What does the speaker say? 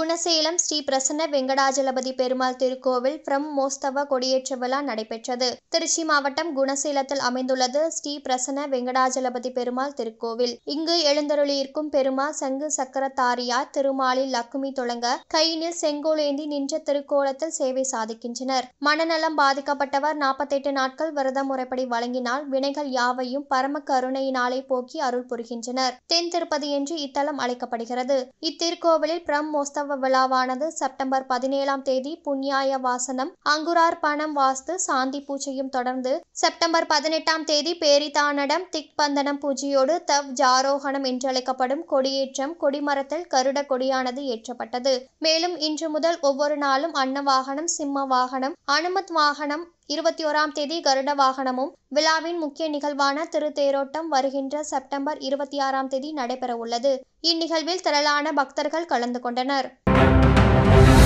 குணசேலம் ஸ்ரீ பிரசன்ன வெங்கடாஜலபதி பெருமாள் திருக்கோவில் பிரம் மோஸ்தவ கொடியேற்ற விழா நடைபெற்றது திருச்சி மாவட்டம் குணசேலத்தில் அமைந்துள்ளது ஸ்ரீ பிரசன்ன வெங்கடாஜலபதி பெருமாள் திருக்கோவில் இங்கு எழுந்தருளியிருக்கும் பெருமாள் சங்கு சக்கரத்தாரியார் திருமாலில் லக்குமி தொடங்க கையினில் செங்கோலேந்தி நின்ற திருக்கோலத்தில் சேவை சாதிக்கின்றனர் மனநலம் பாதிக்கப்பட்டவர் நாற்பத்தெட்டு நாட்கள் விரத முறைப்படி வழங்கினால் வினைகள் யாவையும் பரம கருணையினாலே போக்கி அருள் புரிகின்றனர் தென் திருப்பதி என்று இத்தலம் அழைக்கப்படுகிறது இத்திருக்கோவிலில் பிரம் மோஸ்தவ விழாவானது செப்டம்பர் பதினேழாம் தேதி புண்ணியாய வாசனம் அங்குரார்ப்பணம் வாஸ்து சாந்தி பூஜையும் தொடர்ந்து செப்டம்பர் பதினெட்டாம் தேதி பேரிதானடம் திக்பந்தனம் பூஜையோடு தவ் ஜாரோகணம் என்றழைக்கப்படும் கொடியேற்றம் கொடிமரத்தில் கருட கொடியானது ஏற்றப்பட்டது மேலும் இன்று முதல் ஒவ்வொரு நாளும் அன்ன வாகனம் சிம்ம வாகனம் அனுமத் வாகனம் இருபத்தி ஓராம் தேதி கருட வாகனமும் விழாவின் முக்கிய நிகழ்வான திருத்தேரோட்டம் வருகின்ற செப்டம்பர் இருபத்தி ஆறாம் தேதி நடைபெறவுள்ளது இந்நிகழ்வில் திரளான பக்தர்கள் கலந்து கொண்டனர்